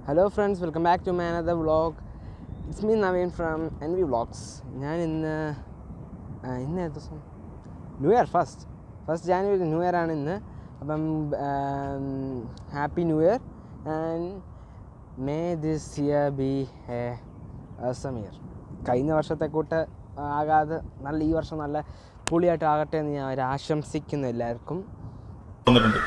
hello friends welcome back to man the vlog it's me Naveen from N V vlogs ഞാൻ ഇന്ന് ആ, ഇന്ന് ഏത് ദിവസം new year first first January new year ആണ് ഇന്ന് അപ്പം happy new year and may this year be a awesome year കഴിഞ്ഞ വർഷത്തെ കൂട്ട് ആകാതെ നല്ല ഈ വർഷം നല്ല പൊളിയായിട്ട് ആകട്ടെ എന്ന് ഞാൻ ഒരു ആശംസിക്കുന്നു എല്ലാവർക്കും വന്നിട്ടുണ്ട്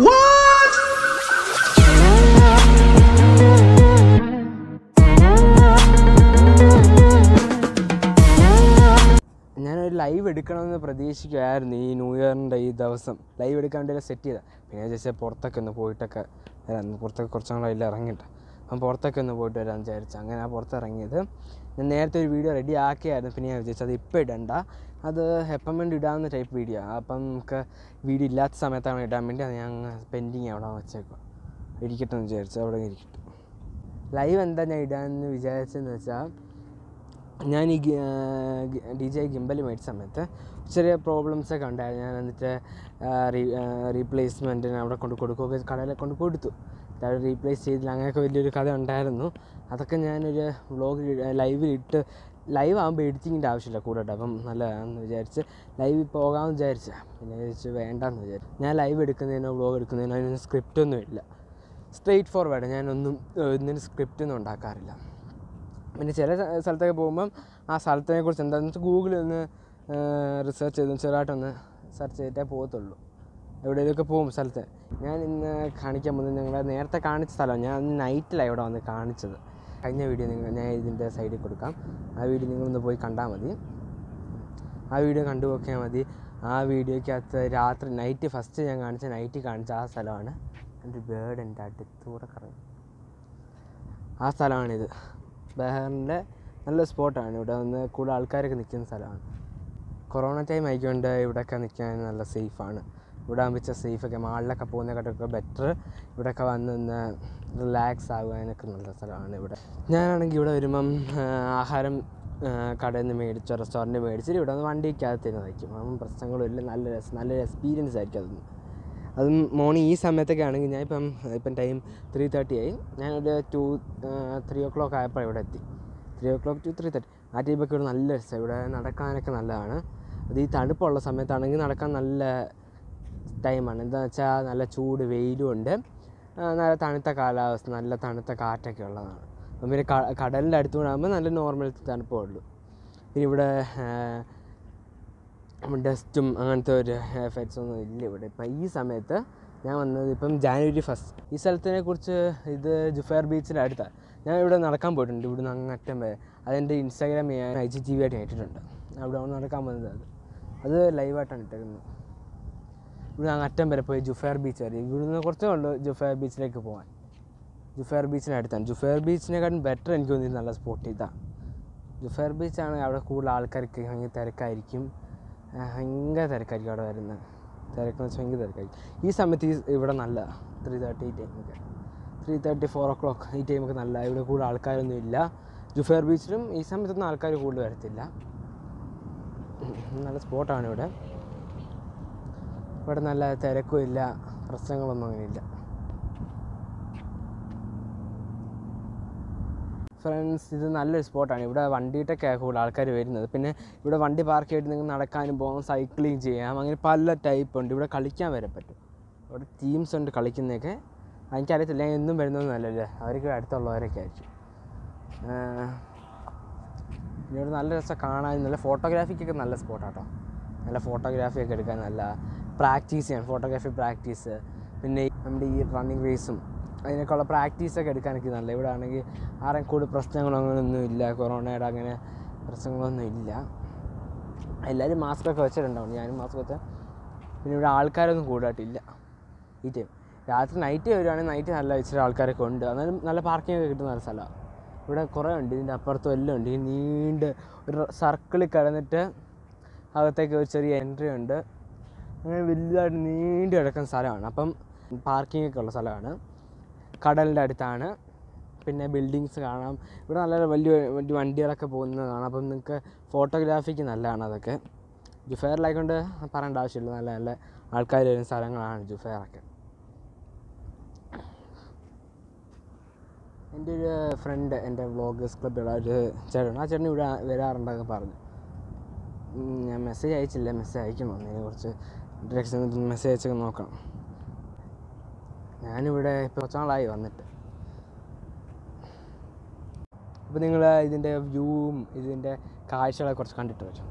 ഞാനൊരു ലൈവ് എടുക്കണമെന്ന് പ്രതീക്ഷിക്കുമായിരുന്നു ഈ ന്യൂ ഇയറിൻ്റെ ഈ ദിവസം ലൈവ് എടുക്കാൻ വേണ്ടി സെറ്റ് ചെയ്ത പിന്നെ ജസ്റ്റ് പുറത്തൊക്കെ ഒന്ന് പോയിട്ടൊക്കെ വരാം പുറത്തൊക്കെ കുറച്ചും കൂടെ അതിൽ ഇറങ്ങിയിട്ട് അപ്പം പുറത്തൊക്കെ ഒന്ന് പോയിട്ട് വരാമെന്ന് വിചാരിച്ചു അങ്ങനെ ആ പുറത്തിറങ്ങിയത് ഞാൻ നേരത്തെ ഒരു വീഡിയോ റെഡി ആക്കിയായിരുന്നു പിന്നെ ഞാൻ വിചാരിച്ചു അത് ഇപ്പോൾ ഇടണ്ട അത് എപ്പം വേണ്ടി ഇടാവുന്ന ടൈപ്പ് വീഡിയോ അപ്പം നമുക്ക് വീഡിയോ ഇല്ലാത്ത സമയത്താണ് ഇടാൻ വേണ്ടി അത് ഞാൻ പെൻഡിങ് അവിടെ വെച്ചേക്കുക ഇരിക്കട്ടെ എന്ന് വിചാരിച്ചു അവിടെ ഇരിക്കട്ടെ ലൈവ് എന്താ ഞാൻ ഇടാമെന്ന് വിചാരിച്ചതെന്ന് വെച്ചാൽ ഞാൻ ഈ ഡി ജെ ഗിംബൽ മേടിച്ച സമയത്ത് ചെറിയ പ്രോബ്ലംസ് ഒക്കെ ഉണ്ടായിരുന്നു ഞാൻ എന്നിട്ട് റീപ്ലേസ്മെൻറ്റിന് അവിടെ കൊണ്ട് കൊടുക്കുകയൊക്കെ കടയിൽ കൊണ്ട് കൊടുത്തു അത് റീപ്ലേസ് ചെയ്തില്ല അങ്ങനെയൊക്കെ വലിയൊരു കഥ ഉണ്ടായിരുന്നു അതൊക്കെ ഞാനൊരു വ്ളോഗ് ലൈവിൽ ഇട്ട് ലൈവ് ആകുമ്പോൾ എഡിറ്റിങ്ങിൻ്റെ ആവശ്യമില്ല കൂടെ ഉണ്ട് അപ്പം നല്ലതാണെന്ന് വിചാരിച്ച് ലൈവിൽ പോകാമെന്ന് വിചാരിച്ച പിന്നെ വിചാരിച്ച് വേണ്ടെന്ന് വിചാരിച്ചു ഞാൻ ലൈവ് എടുക്കുന്നതിനോ വ്ളോഗ് എടുക്കുന്നതിനോ അതിനൊന്നും സ്ക്രിപ്റ്റൊന്നും ഇല്ല സ്ട്രെയിറ്റ് ഫോർവേഡ് ഞാനൊന്നും ഏഹ്, ഇതിന് സ്ക്രിപ്റ്റൊന്നും ഉണ്ടാക്കാറില്ല പിന്നെ ചില സ്ഥ- സ്ഥലത്തൊക്കെ പോകുമ്പം ആ സ്ഥലത്തിനെ കുറിച്ച് എന്താണെന്ന് വെച്ചാൽ ഗൂഗിളിൽ ഒന്ന് റിസർച്ച് ചെയ്ത് ചെറുതായിട്ടൊന്ന് സെർച്ച് ചെയ്തിട്ടേ പോകത്തുള്ളൂ എവിടെയെങ്കിലുമൊക്കെ പോകും സ്ഥലത്ത് ഞാൻ ഇന്ന് കാണിക്കാൻ പോകുന്നത് ഞങ്ങൾ നേരത്തെ കാണിച്ച സ്ഥലമാണ് ഞാൻ അന്ന് നൈറ്റിലാണ് ഇവിടെ വന്ന് കാണിച്ചത് കഴിഞ്ഞ വീഡിയോ നിങ്ങൾ ഞാൻ ഇതിൻ്റെ സൈഡിൽ കൊടുക്കാം ആ വീഡിയോ നിങ്ങളൊന്ന് പോയി കണ്ടാൽ മതി ആ വീഡിയോ കണ്ടു നോക്കിയാൽ മതി ആ വീഡിയോയ്ക്കകത്ത് രാത്രി നൈറ്റ് ഫസ്റ്റ് ഞാൻ കാണിച്ച നൈറ്റ് കാണിച്ച ആ സ്ഥലമാണ് എൻ്റെ ബേർഡ് എൻ്റെ അടുത്തൂടെ കറങ്ങി ആ സ്ഥലമാണിത് ബഹറിൻ്റെ നല്ല സ്പോട്ടാണ് ഇവിടെ വന്ന് കൂടുതൽ ആൾക്കാരൊക്കെ നിൽക്കുന്ന സ്ഥലമാണ് കൊറോണ ടൈം ആയിക്കൊണ്ട് ഇവിടെയൊക്കെ നിൽക്കാൻ നല്ല സേഫാണ് ഇവിടെ ആകുമ്പോൾ സേഫൊക്കെ മാളിലൊക്കെ പോകുന്നതിനെക്കാട്ടൊക്കെ ബെറ്റർ ഇവിടെയൊക്കെ വന്ന് നിന്ന് റിലാക്സ് ആകാനൊക്കെ നല്ല സ്ഥലമാണ് ഇവിടെ ഞാനാണെങ്കിൽ ഇവിടെ വരുമ്പം ആ, ആഹാരം ആ, കടയിൽ നിന്ന് മേടിച്ചോ റെസ്റ്റോറൻറ്റ് മേടിച്ചിട്ട് ഇവിടെ വന്ന് വണ്ടിക്കകത്ത് തന്നെ വയ്ക്കും അപ്പം പ്രശ്നങ്ങളും ഇല്ല നല്ല രസം നല്ലൊരു എക്സ്പീരിയൻസ് ആയിരിക്കും അതൊന്നും അതും മോർണിംഗ് ഈ സമയത്തൊക്കെ ആണെങ്കിൽ ഞാൻ ഇപ്പം ഇപ്പം ടൈം ത്രീ തേർട്ടി ആയി ഞാനൊരു ടു ത്രീ ഓ ക്ലോക്ക് ആയപ്പോൾ ഇവിടെ എത്തി three o'clock to three thirty ആ ടൈമൊക്കെ ഇവിടെ നല്ല രസം ഇവിടെ നടക്കാനൊക്കെ നല്ലതാണ് അത് ഈ തണുപ്പുള്ള സമയത്താണെങ്കിൽ നടക്കാൻ നല്ല ടൈമാണ് എന്താണെന്ന് വെച്ചാൽ നല്ല ചൂട് വെയിലും ഉണ്ട് ആ, നല്ല തണുത്ത കാലാവസ്ഥ നല്ല തണുത്ത കാറ്റൊക്കെ ഉള്ളതാണ് അപ്പം പിന്നെ ക- കടലിൻ്റെ അടുത്തുകൂടെ ആകുമ്പോൾ നല്ല നോർമൽ തണുപ്പേ ഉള്ളൂ പിന്നെ ഇവിടെ ഡസ്റ്റും അങ്ങനത്തെ ഒരു എഫക്ട്സ് ഒന്നും ഇല്ല ഇവിടെ ഇപ്പം ഈ സമയത്ത് ഞാൻ വന്നത് ഇപ്പം ജാനുവരി ഫസ്റ്റ് ഈ സ്ഥലത്തിനെ കുറിച്ച് ഇത് ജുഫയർ ബീച്ചിൻ്റെ അടുത്താണ് ഞാൻ ഇവിടെ നടക്കാൻ പോയിട്ടുണ്ട് ഇവിടുന്ന് അങ്ങറ്റം വരെ അതെൻ്റെ ഇൻസ്റ്റാഗ്രാം ഞാൻ ഐ ജി ടി വി ആയിട്ട് ഇട്ടിട്ടുണ്ട് അവിടെ വന്ന് നടക്കാൻ വന്നത് അത് അത് ലൈവായിട്ടാണ് ഇട്ടേക്കുന്നത് ഇവിടെ അങ്ങ് അറ്റം വരെ പോയി ജുഫയർ ബീച്ച് വരെ ഇവിടുന്ന് കുറച്ചേ ഉള്ളൂ ജുഫയർ ബീച്ചിലേക്ക് പോകാൻ ജുഫയർ ബീച്ചിന് അടുത്താണ് ജുഫയർ ബീച്ചിനെക്കാട്ടും ബെറ്റർ എനിക്ക് തോന്നിയത് നല്ല സ്പോട്ട് ഇതാണ് ജുഫയർ ബീച്ചാണ് അവിടെ കൂടുതൽ ആൾക്കാർക്ക് ഭയങ്കര തിരക്കായിരിക്കും ആ, ഭയങ്കര തിരക്കായിരിക്കും അവിടെ വരുന്നത് തിരക്കെന്ന് വെച്ചാൽ ഭയങ്കര തിരക്കായിരിക്കും ഈ സമയത്ത് ഈ ഇവിടെ നല്ല ത്രീ തേർട്ടി ഈ ടൈമൊക്കെ three thirty four o'clock ഈ ടൈമൊക്കെ നല്ല ഇവിടെ കൂടുതൽ ആൾക്കാരൊന്നും ഇല്ല ജുഫയർ ബീച്ചിലും ഈ സമയത്തൊന്നും ആൾക്കാർ കൂടുതൽ വരത്തില്ല നല്ല സ്പോട്ടാണ് ഇവിടെ ഇവിടെ നല്ല തിരക്കും ഇല്ല പ്രശ്നങ്ങളൊന്നും അങ്ങനെ ഇല്ല ഫ്രണ്ട്സ് ഇത് നല്ലൊരു സ്പോട്ടാണ് ഇവിടെ വണ്ടിയിട്ടൊക്കെ കൂടുതൽ ആൾക്കാർ വരുന്നത് പിന്നെ ഇവിടെ വണ്ടി പാർക്ക് ചെയ്തിട്ട് നിങ്ങൾക്ക് നടക്കാനും പോകാം സൈക്ലിങ് ചെയ്യാം അങ്ങനെ പല ടൈപ്പ് ഉണ്ട് ഇവിടെ കളിക്കാൻ വരെ പറ്റും ഇവിടെ ടീംസ് ഉണ്ട് കളിക്കുന്നതൊക്കെ എനിക്കറിയത്തില്ല ഞാൻ എന്നും വരുന്നതൊന്നും അല്ലല്ലേ അവർക്ക് അടുത്തുള്ളവരൊക്കെ ആയിരിക്കും ആഹ് പിന്നെ ഇവിടെ നല്ല രസം കാണാൻ നല്ല ഫോട്ടോഗ്രാഫിക്കൊക്കെ നല്ല സ്പോട്ടാട്ടോ നല്ല ഫോട്ടോഗ്രാഫി ഒക്കെ എടുക്കാൻ നല്ല പ്രാക്ടീസ് ചെയ്യാൻ ഫോട്ടോഗ്രാഫി പ്രാക്ടീസ് പിന്നെ ഈ നമ്മുടെ ഈ റണ്ണിങ് റേസും അതിനൊക്കെയുള്ള പ്രാക്ടീസൊക്കെ എടുക്കാനൊക്കെ നല്ല ഇവിടെ ആണെങ്കിൽ ആരെയും കൂടുതൽ പ്രശ്നങ്ങളോ അങ്ങനെയൊന്നും ഇല്ല കൊറോണയുടെ അങ്ങനെ പ്രശ്നങ്ങളൊന്നും ഇല്ല എല്ലാവരും മാസ്കൊക്കെ വെച്ചിട്ടുണ്ടാവും ഞാനും മാസ്ക് വെച്ച പിന്നെ ഇവിടെ ആൾക്കാരൊന്നും കൂടുതലായിട്ടില്ല ഈ ടൈം രാത്രി നൈറ്റ് വരുവാണെങ്കിൽ നൈറ്റ് നല്ല ഇച്ചിരി ആൾക്കാരൊക്കെ ഉണ്ട് എന്നാലും നല്ല പാർക്കിംഗ് ഒക്കെ കിട്ടുന്ന നല്ല സ്ഥലമാണ് ഇവിടെ കുറേ ഉണ്ട് ഇതിൻ്റെ അപ്പുറത്തും എല്ലാം ഉണ്ട് ഈ നീണ്ട് ഒരു സർക്കിളിൽ കിടന്നിട്ട് അകത്തേക്ക് ഒരു ചെറിയ എൻട്രി ഉണ്ട് അങ്ങനെ വലുതായിട്ട് നീണ്ടു കിടക്കുന്ന സ്ഥലമാണ് അപ്പം പാർക്കിംഗ് ഒക്കെ ഉള്ള സ്ഥലമാണ് കടലിൻ്റെ അടുത്താണ് പിന്നെ ബിൽഡിങ്സ് കാണാം ഇവിടെ നല്ല വലിയ വലിയ വണ്ടികളൊക്കെ പോകുന്നത് കാണാം അപ്പം നിങ്ങൾക്ക് ഫോട്ടോഗ്രാഫിക്ക് നല്ലതാണ് അതൊക്കെ ജുഫെയറിലായിക്കൊണ്ട് പറയേണ്ട ആവശ്യമില്ല നല്ല നല്ല ആൾക്കാർ വരുന്ന സ്ഥലങ്ങളാണ് ജുഫെയറൊക്കെ എൻ്റെ ഒരു ഫ്രണ്ട് എൻ്റെ വ്ളോഗേഴ്സ് ക്ലബ്ബിലുള്ള ഒരു ചേട്ടൻ ആ ചേട്ടൻ ഇവിടെ വരാറുണ്ടൊക്കെ പറഞ്ഞു ഉം, ഞാൻ മെസ്സേജ് അയച്ചില്ല മെസ്സേജ് അയക്കണം അതിനെ കുറിച്ച് ഡയറക്ഷൻ മെസ്സേജ് അയച്ചൊക്കെ നോക്കണം ഞാനിവിടെ ഇപ്പോൾ കുറച്ച് നാളായി വന്നിട്ട് അപ്പോൾ നിങ്ങൾ ഇതിൻ്റെ വ്യൂവും ഇതിൻ്റെ കാഴ്ചകളെ കുറച്ച് കണ്ടിട്ട് വരും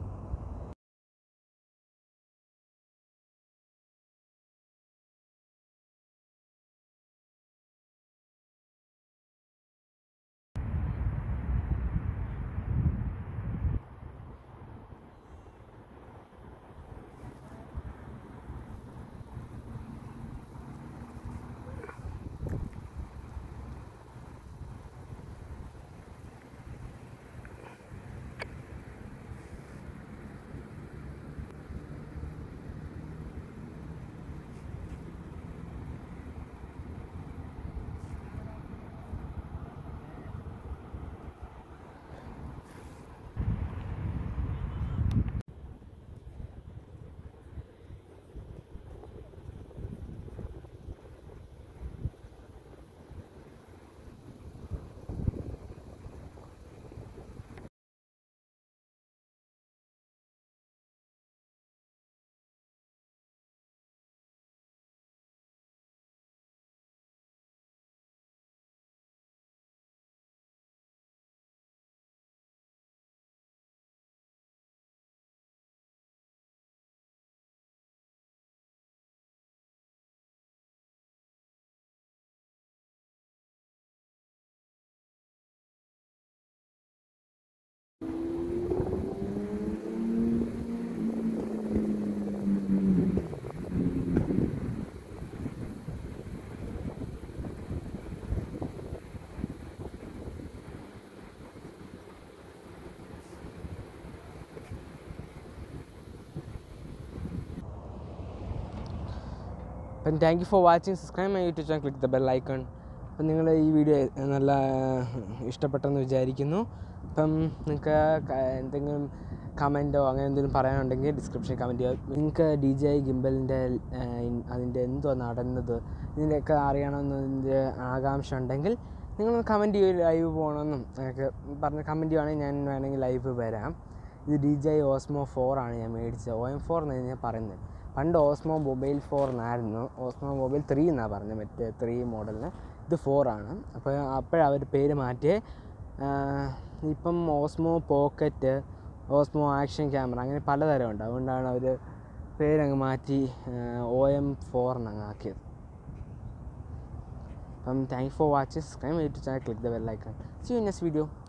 അപ്പം thank you for watching subscribe my YouTube channel click the bell icon അപ്പം നിങ്ങൾ ഈ വീഡിയോ നല്ല ഇഷ്ടപ്പെട്ടെന്ന് വിചാരിക്കുന്നു അപ്പം നിങ്ങൾക്ക് എന്തെങ്കിലും കമൻറ്റോ അങ്ങനെ എന്തെങ്കിലും പറയാനുണ്ടെങ്കിൽ ഡിസ്ക്രിപ്ഷൻ കമൻറ്റ് ചെയ്യുക നിങ്ങൾക്ക് ഡി ജെ ഗിംബലിൻ്റെ അതിൻ്റെ എന്തോ നടന്നത് ഇതിൻ്റെയൊക്കെ അറിയണമെന്നതിൻ്റെ ആകാംക്ഷ ഉണ്ടെങ്കിൽ നിങ്ങൾ കമൻറ്റ് ചെയ്യും ലൈവ് പോകണമെന്നും ഒക്കെ പറഞ്ഞ് കമൻറ്റ് ചെയ്യുവാണെങ്കിൽ ഞാൻ വേണമെങ്കിൽ ലൈവ് വരാം ഇത് ഡി ജെ ഓസ്മോ ഫോർ ആണ് ഞാൻ മേടിച്ചത് ഒ എം ഫോർ എന്നാണ് ഞാൻ പറയുന്നത് പണ്ട് ഓസ്മോ മൊബൈൽ ഫോർ എന്നായിരുന്നു ഓസ്മോ മൊബൈൽ ത്രീ എന്നാണ് പറഞ്ഞത് മറ്റേ ത്രീ മോഡലിന് ഇത് ഫോർ ആണ് അപ്പോൾ അപ്പോഴവർ പേര് മാറ്റി ഇപ്പം Osmo pocket Osmo action camera അങ്ങനെ പലതരമുണ്ട് അതുകൊണ്ടാണ് അവർ പേരങ്ങ് മാറ്റി ഒ എം ഫോർ എന്നങ്ങ് ആക്കിയത് അപ്പം thank for watching subscribe YouTube channel click the bell icon see you next video